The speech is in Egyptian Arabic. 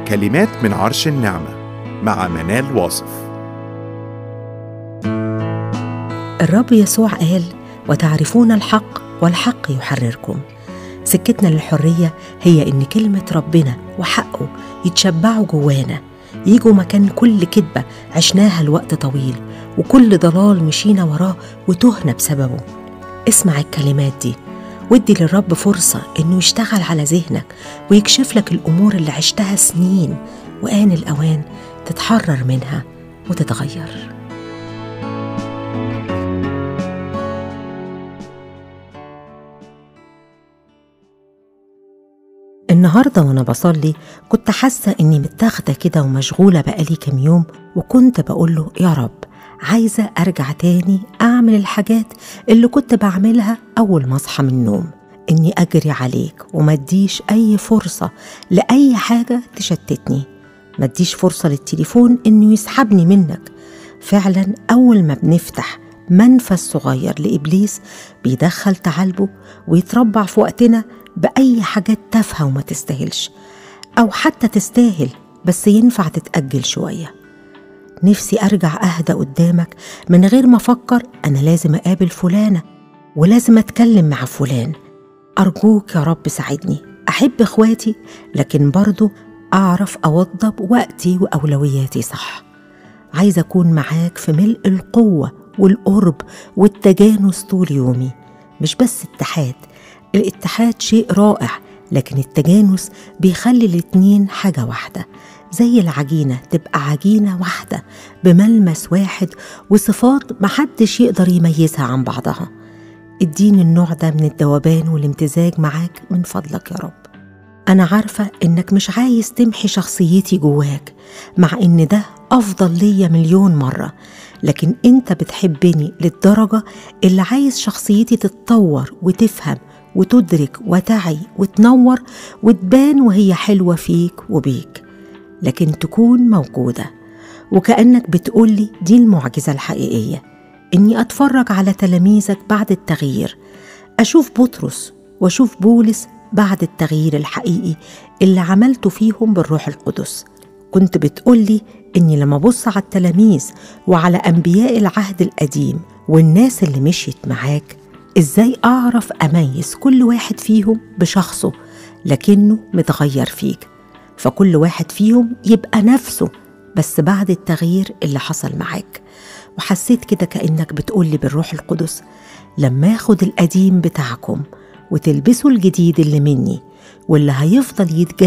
كلمات من عرش النعمة مع منال واصف الرب يسوع قال وتعرفون الحق والحق يحرركم سكتنا للحرية هي إن كلمة ربنا وحقه يتشبعوا جوانا يجوا مكان كل كذبة عشناها لوقت طويل وكل ضلال مشينا وراه وتهنا بسببه اسمع الكلمات دي وادي للرب فرصة إنه يشتغل على ذهنك ويكشف لك الأمور اللي عشتها سنين وآن الأوان تتحرر منها وتتغير النهارده وانا بصلي كنت حاسه اني متاخده كده ومشغوله بقالي كام يوم وكنت بقول له يا رب عايزه ارجع تاني اعمل الحاجات اللي كنت بعملها اول ما اصحى من النوم اني اجري عليك وما اديش اي فرصه لاي حاجه تشتتني ما اديش فرصه للتليفون انه يسحبني منك فعلا اول ما بنفتح منفذ صغير لابليس بيدخل تعالبه ويتربع في وقتنا باي حاجات تافهه وما تستاهلش او حتى تستاهل بس ينفع تتاجل شويه نفسي ارجع اهدى قدامك من غير ما افكر انا لازم اقابل فلانه ولازم اتكلم مع فلان ارجوك يا رب ساعدني احب اخواتي لكن برضو اعرف اوضب وقتي واولوياتي صح عايزه اكون معاك في ملء القوه والقرب والتجانس طول يومي مش بس اتحاد الاتحاد شيء رائع لكن التجانس بيخلي الاتنين حاجة واحدة زي العجينة تبقى عجينة واحدة بملمس واحد وصفات محدش يقدر يميزها عن بعضها اديني النوع ده من الدوبان والامتزاج معاك من فضلك يا رب أنا عارفة إنك مش عايز تمحي شخصيتي جواك مع إن ده أفضل ليا مليون مرة لكن أنت بتحبني للدرجة اللي عايز شخصيتي تتطور وتفهم وتدرك وتعي وتنور وتبان وهي حلوة فيك وبيك لكن تكون موجودة وكأنك بتقولي دي المعجزة الحقيقية إني أتفرج على تلاميذك بعد التغيير أشوف بطرس وأشوف بولس بعد التغيير الحقيقي اللي عملته فيهم بالروح القدس كنت بتقولي إني لما أبص على التلاميذ وعلى أنبياء العهد القديم والناس اللي مشيت معاك إزاي أعرف أميز كل واحد فيهم بشخصه لكنه متغير فيك فكل واحد فيهم يبقى نفسه بس بعد التغيير اللي حصل معاك وحسيت كده كأنك بتقولي بالروح القدس لما اخد القديم بتاعكم وتلبسوا الجديد اللي مني واللي هيفضل يتجدد